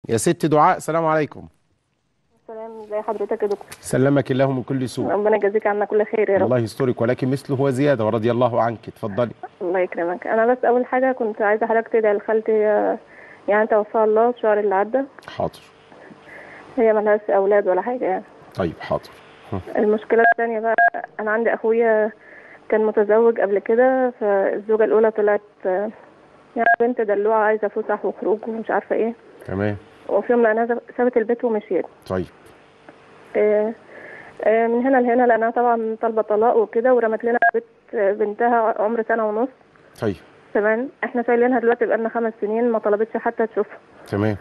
يا ست دعاء سلام عليكم سلام ازي حضرتك يا دكتور سلمك الله من كل سوء ربنا يجازيك عنا كل خير يا رب الله يسترك ولكن مثله وزياده ورضي الله عنك اتفضلي الله يكرمك انا بس اول حاجه كنت عايزه حضرتك تدعي لخالتي هي- يعني توفاها الله الشهر اللي عدى حاضر هي ملهاش اولاد ولا حاجه يعني طيب حاضر ها. المشكله الثانيه بقى انا عندي اخويا كان متزوج قبل كده فالزوجه الاولى طلعت آه، يعني بنت دلوعه عايزه فسح وخروج ومش عارفه ايه تمام وفي يوم لقيناها سابت البيت ومشيت طيب آه، آه، من هنا لهنا لانها طبعا طالبه طلاق وكده ورمت لنا بيت آه، بنتها عمر سنه ونص طيب تمام احنا شايلينها دلوقتي بقالنا خمس سنين ما طلبتش حتى تشوفها تمام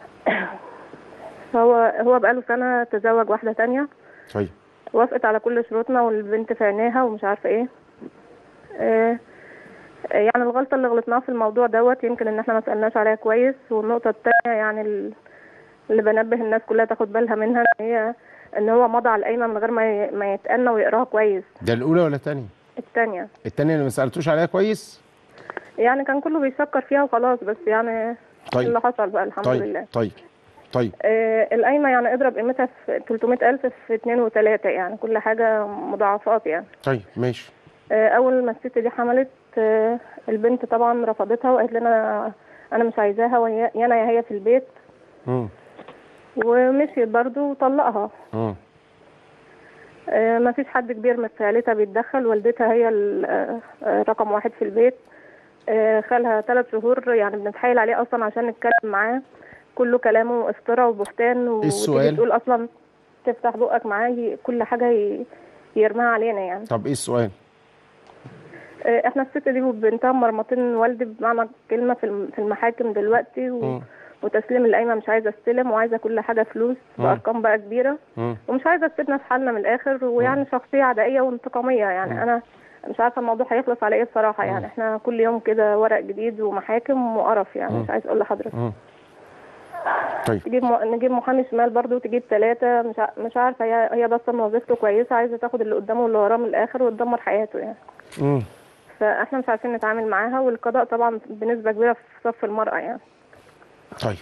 فهو هو بقاله سنه تزوج واحده تانية طيب وافقت على كل شروطنا والبنت في عينيها ومش عارفه ايه آه، آه، يعني الغلطه اللي غلطناها في الموضوع دوت يمكن ان احنا ما سالناش عليها كويس والنقطه التانية يعني ال- اللي بنبه الناس كلها تاخد بالها منها ان هي ان هو مضى على القايمه من غير ما ي- ما يتأنى ويقراها كويس ده الاولى ولا الثانيه التانية الثانيه اللي ما سالتوش عليها كويس يعني كان كله بيشكر فيها وخلاص بس يعني طيب. اللي حصل بقى الحمد طيب لله طيب طيب آه القايمة يعني اضرب قيمتها في 300000 في 2 و3 يعني كل حاجة مضاعفات يعني طيب ماشي آه أول ما الست دي حملت آه البنت طبعا رفضتها وقالت لنا أنا مش عايزاها وهي يا أنا يا هي في البيت امم ومشيت برضو وطلقها امم آه ما فيش حد كبير من عيلتها بيتدخل والدتها هي ال- آه، آه، رقم واحد في البيت آه، خالها ثلاث شهور يعني بنتحايل عليه اصلا عشان نتكلم معاه كله كلامه افتراء وبهتان وتيجي السؤال؟ تقول اصلا تفتح بقك معاه ي- كل حاجه ي- يرميها علينا يعني طب ايه السؤال آه، احنا الست دي وبنتها مرمطين والدي بمعنى كلمه في الم- في المحاكم دلوقتي و... مم. وتسليم القايمه مش عايزه استلم وعايزه كل حاجه فلوس مم. بارقام بقى كبيره امم ومش عايزه تسيبنا في حالنا من الاخر ويعني شخصيه عدائيه وانتقاميه يعني انا مش عارفه الموضوع هيخلص على ايه بصراحه يعني احنا كل يوم كده ورق جديد ومحاكم وقرف يعني مش عايز اقول لحضرتك امم طيب تجيب م... نجيب محامي شمال برضو تجيب ثلاثه مش ع... مش عارفه هي هي بس إن وظيفته كويسه عايزه تاخد اللي قدامه واللي وراه من الاخر وتدمر حياته يعني امم فاحنا مش عارفين نتعامل معاها والقضاء طبعا بنسبه كبيره في صف المراه يعني طيب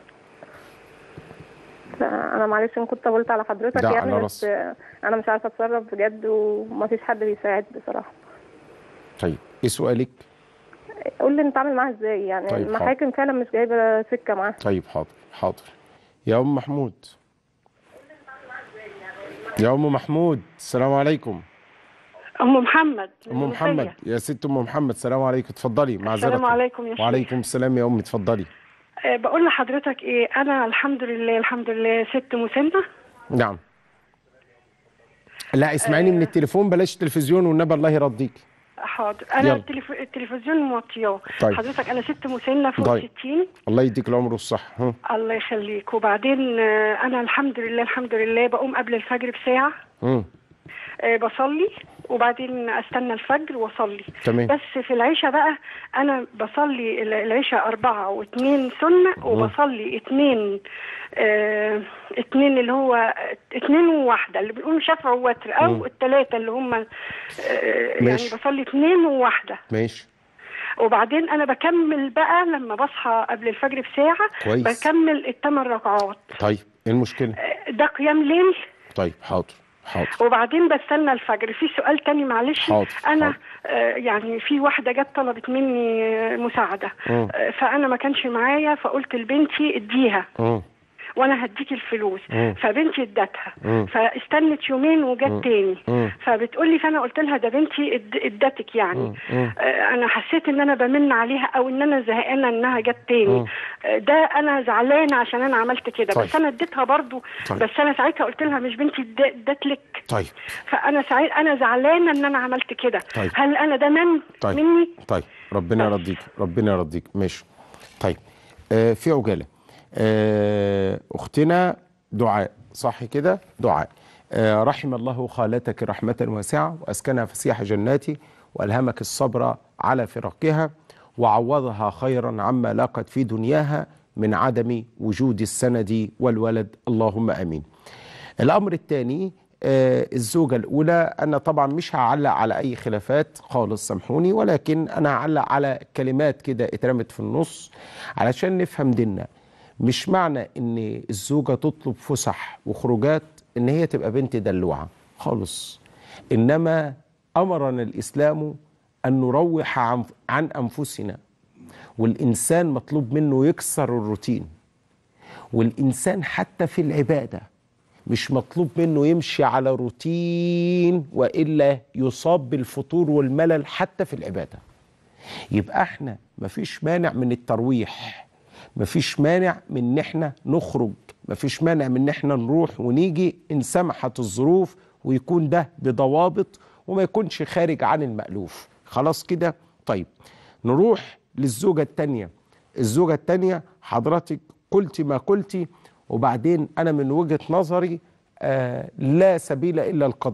فانا معلش ان كنت طولت على حضرتك لا، يعني على بس راسي. انا مش عارفه اتصرف بجد ومفيش حد بيساعد بصراحه طيب ايه سؤالك قول لي نتعامل معاها ازاي يعني طيب، المحاكم فعلا مش جايبه سكه معاها طيب حاضر حاضر يا ام محمود يا ام محمود السلام عليكم ام محمد ام محمد يا ست ام محمد السلام عليكم اتفضلي معذره السلام عليكم يا شيخ. وعليكم السلام يا امي اتفضلي أه بقول لحضرتك ايه انا الحمد لله الحمد لله ست مسنه نعم لا اسمعيني من التليفون بلاش تلفزيون والنبي الله يرضيك حاضر انا يلا. التليف... التلفزيون موطياه طيب. حضرتك انا ست مسنه فوق طيب. 60 الله يديك العمر والصحه ها. الله يخليك وبعدين آه، انا الحمد لله الحمد لله بقوم قبل الفجر بساعه مم. آه، بصلي وبعدين استنى الفجر واصلي تمام. بس في العشاء بقى انا بصلي ال- العشاء أربعة واثنين سنة وبصلي اثنين آه اثنين اللي هو اثنين وواحدة اللي بنقول شفع ووتر او الثلاثة اللي هم آه يعني ماشي. بصلي اثنين وواحدة ماشي وبعدين انا بكمل بقى لما بصحى قبل الفجر بساعة كويس. بكمل الثمان ركعات طيب ايه المشكله آه، ده قيام ليل طيب حاضر حاضر وبعدين بستنى الفجر في سؤال تاني معلش حاضر، انا حاضر. آه يعني في واحده جت طلبت مني آه، مساعده مم. آه فانا ما كانش معايا فقلت لبنتي اديها مم. وانا هديك الفلوس مم. فبنتي ادتها مم. فاستنت يومين وجت تاني مم. فبتقول لي فانا قلت لها ده بنتي اد- ادتك يعني مم. آه انا حسيت ان انا بمن عليها او ان انا زهقانه انها جت تاني مم. آه ده انا زعلانه عشان انا عملت كده طيب. بس انا اديتها برضو طيب. بس انا ساعتها قلت لها مش بنتي اد- ادت لك طيب فانا سعيد انا زعلانه ان انا عملت كده طيب. هل انا ده من طيب مني طيب ربنا بس. يرضيك ربنا يرضيك ماشي طيب آه في عجاله آه اختنا دعاء صح كده دعاء آه رحم الله خالتك رحمه واسعه واسكنها فسيح جناته والهمك الصبر على فراقها وعوضها خيرا عما لاقت في دنياها من عدم وجود السند والولد اللهم امين الامر الثاني آه، الزوجة الأولى أنا طبعا مش هعلق على أي خلافات خالص سامحوني ولكن أنا هعلق على كلمات كده اترمت في النص علشان نفهم ديننا مش معنى ان الزوجه تطلب فسح وخروجات ان هي تبقى بنت دلوعه خالص انما امرنا الاسلام ان نروح عن, عن انفسنا والانسان مطلوب منه يكسر الروتين والانسان حتى في العباده مش مطلوب منه يمشي على روتين والا يصاب بالفتور والملل حتى في العباده يبقى احنا مفيش مانع من الترويح مفيش مانع من ان احنا نخرج مفيش مانع من ان احنا نروح ونيجي ان سمحت الظروف ويكون ده بضوابط وما يكونش خارج عن المألوف خلاص كده طيب نروح للزوجة التانية الزوجة التانية حضرتك قلت ما قلتي وبعدين أنا من وجهة نظري آه لا سبيل إلا القضاء